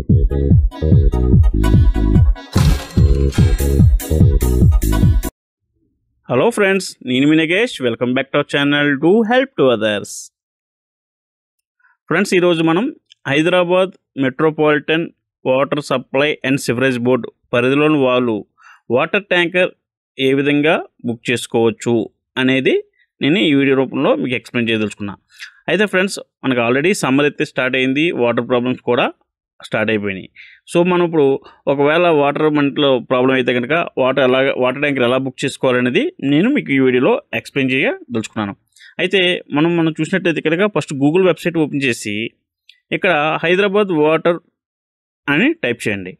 hello friends నేను మీ Nagesh welcome back to our channel to help to others friends ఈరోజు మనం Hyderabad metropolitan water supply and sewerage board పరిధిలోని వాళ్ళు వాటర్ ట్యాంకర్ ఏ విధంగా బుక్ చేసుకోవచ్చు అనేది నేను ఈ వీడియో రూపంలో మీకు ఎక్స్ప్లెయిన్ చేయదలుచుకున్నా అయితే ఫ్రెండ్స్ మనకు ఆల్రెడీ సమ్మర్ అయితే స్టార్ట్ అయింది వాటర్ ప్రాబ్లమ్స్ కూడా స్టార్ట్ అయిపోయినాయి సో మనం ఇప్పుడు ఒకవేళ వాటర్ మనలో ప్రాబ్లం అయితే కనుక వాటర్ ఎలా వాటర్ ట్యాంకర్ ఎలా బుక్ చేసుకోవాలనేది నేను మీకు ఈ వీడియోలో ఎక్స్ప్లెయిన్ చేయదలుచుకున్నాను అయితే మనం మనం చూసినట్టయితే కనుక ఫస్ట్ గూగుల్ వెబ్సైట్ ఓపెన్ చేసి ఇక్కడ హైదరాబాద్ వాటర్ అని టైప్ చేయండి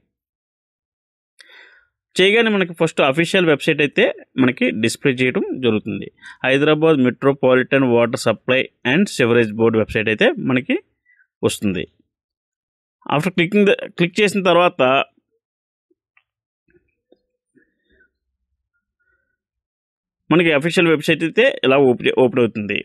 చేయగానే మనకి ఫస్ట్ అఫీషియల్ వెబ్సైట్ అయితే మనకి డిస్ప్లే చేయడం జరుగుతుంది Hyderabad metropolitan water supply and sewerage board website అయితే మనకి వస్తుంది ఆఫ్టర్ క్లికింగ్ క్లిక్ చేసిన తర్వాత మనకి అఫీషియల్ వెబ్సైట్ అయితే ఇలా ఓపెన్ ఓపెన్ అవుతుంది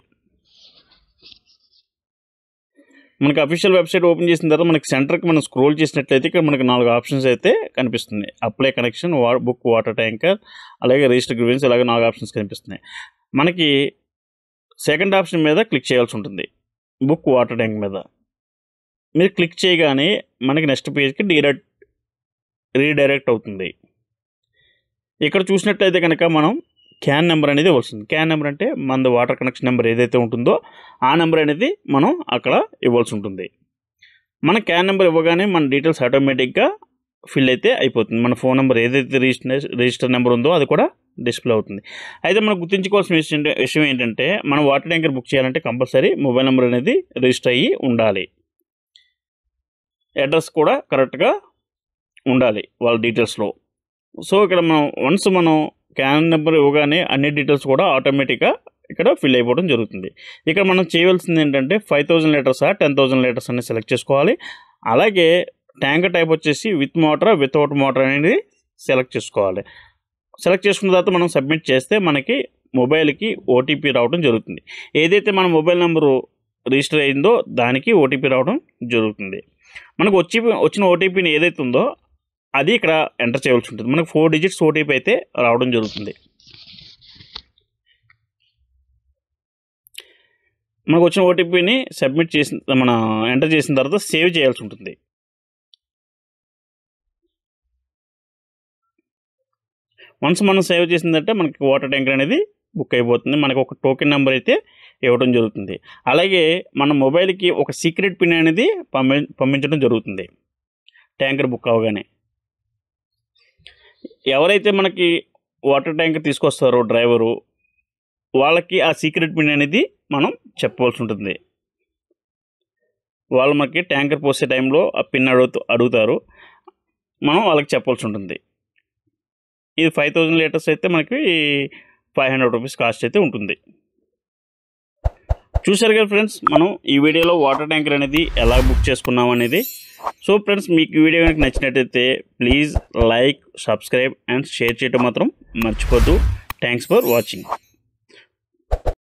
మనకి అఫీషియల్ వెబ్సైట్ ఓపెన్ చేసిన తర్వాత మనకి సెంటర్కి మనం స్క్రోల్ చేసినట్లయితే ఇక్కడ మనకి నాలుగు ఆప్షన్స్ అయితే కనిపిస్తుంది అప్లై కనెక్షన్ వా బుక్ వాటర్ ట్యాంకర్ అలాగే రిజిస్టర్ గ్రీవెన్స్ అలాగే నాలుగు ఆప్షన్స్ కనిపిస్తున్నాయి మనకి సెకండ్ ఆప్షన్ మీద క్లిక్ చేయాల్సి ఉంటుంది బుక్ వాటర్ ట్యాంక్ మీద మీరు క్లిక్ చేయగానే మనకి నెక్స్ట్ పేజ్కి డైరెక్ట్ రీడైరెక్ట్ అవుతుంది ఇక్కడ చూసినట్టయితే కనుక మనం క్యాన్ నెంబర్ అనేది వస్తుంది క్యాన్ నెంబర్ అంటే మన వాటర్ కనెక్షన్ నెంబర్ ఏదైతే ఉంటుందో ఆ నెంబర్ అనేది మనం అక్కడ ఇవ్వాల్సి ఉంటుంది మన క్యాన్ నెంబర్ ఇవ్వగానే మన డీటెయిల్స్ ఆటోమేటిక్గా ఫిల్ అయితే అయిపోతుంది మన ఫోన్ నెంబర్ ఏదైతే రిజిస్టర్ రిజిస్టర్ నెంబర్ ఉందో అది కూడా డిస్ప్లే అవుతుంది అయితే మనం గుర్తుంచుకోవాల్సిన విషయం విషయం ఏంటంటే మనం వాటర్ ట్యాంకర్ బుక్ చేయాలంటే కంపల్సరీ మొబైల్ నెంబర్ అనేది రిజిస్టర్ అయ్యి ఉండాలి అడ్రస్ కూడా కరెక్ట్గా ఉండాలి వాళ్ళ డీటెయిల్స్లో సో ఇక్కడ మనం వన్స్ మనం క్యాన్ నెంబర్ ఇవ్వగానే అన్ని డీటెయిల్స్ కూడా ఆటోమేటిక్గా ఇక్కడ ఫిల్ అయిపోవడం జరుగుతుంది ఇక్కడ మనం చేయవలసింది ఏంటంటే five thousand litres ten thousand litres అనేది సెలెక్ట్ చేసుకోవాలి అలాగే ట్యాంకర్ టైప్ వచ్చేసి విత్ మోటార్ వితౌట్ మోటార్ అనేది సెలెక్ట్ చేసుకోవాలి సెలెక్ట్ చేసుకున్న తర్వాత మనం సబ్మిట్ చేస్తే మనకి మొబైల్కి ఓటీపీ రావడం జరుగుతుంది ఏదైతే మన మొబైల్ నెంబరు రిజిస్టర్ అయిందో దానికి ఓటీపీ రావడం జరుగుతుంది మనకు వచ్చి వచ్చిన ఓటీపీని ఏదైతే ఉందో అది ఇక్కడ ఎంటర్ చేయవలసి ఉంటుంది మనకు ఫోర్ డిజిట్స్ ఓటీపీ అయితే రావడం జరుగుతుంది మనకు వచ్చిన ఓటీపీని సబ్మిట్ చేసిన మన ఎంటర్ చేసిన తర్వాత సేవ్ చేయాల్సి ఉంటుంది వన్స్ మనం సేవ్ చేసిందంటే మనకి వాటర్ ట్యాంకర్ అనేది బుక్ అయిపోతుంది మనకు ఒక టోకెన్ నెంబర్ అయితే ఇవ్వడం జరుగుతుంది అలాగే మన మొబైల్కి ఒక సీక్రెట్ పిన్ అనేది పంపి పంపించడం జరుగుతుంది ట్యాంకర్ బుక్ అవగానే ఎవరైతే మనకి వాటర్ ట్యాంకర్ తీసుకొస్తారో డ్రైవరు వాళ్ళకి ఆ సీక్రెట్ పిన్ అనేది మనం చెప్పవలసి ఉంటుంది వాళ్ళు మనకి ట్యాంకర్ పోసే టైంలో ఆ పిన్ అడుగుతూ అడుగుతారు మనం వాళ్ళకి చెప్పవలసి ఉంటుంది ఇది ఫైవ్ థౌజండ్ లీటర్స్ అయితే మనకి ఫైవ్ హండ్రెడ్ రూపీస్ కాస్ట్ అయితే ఉంటుంది చూసారు కదా ఫ్రెండ్స్ మనం ఈ వీడియోలో వాటర్ ట్యాంకర్ అనేది ఎలా బుక్ చేసుకున్నాం అనేది సో ఫ్రెండ్స్ మీకు ఈ వీడియో కనుక నచ్చినట్టయితే please like subscribe and share చేయడం మాత్రం మర్చిపోద్దు థ్యాంక్స్ ఫర్ వాచింగ్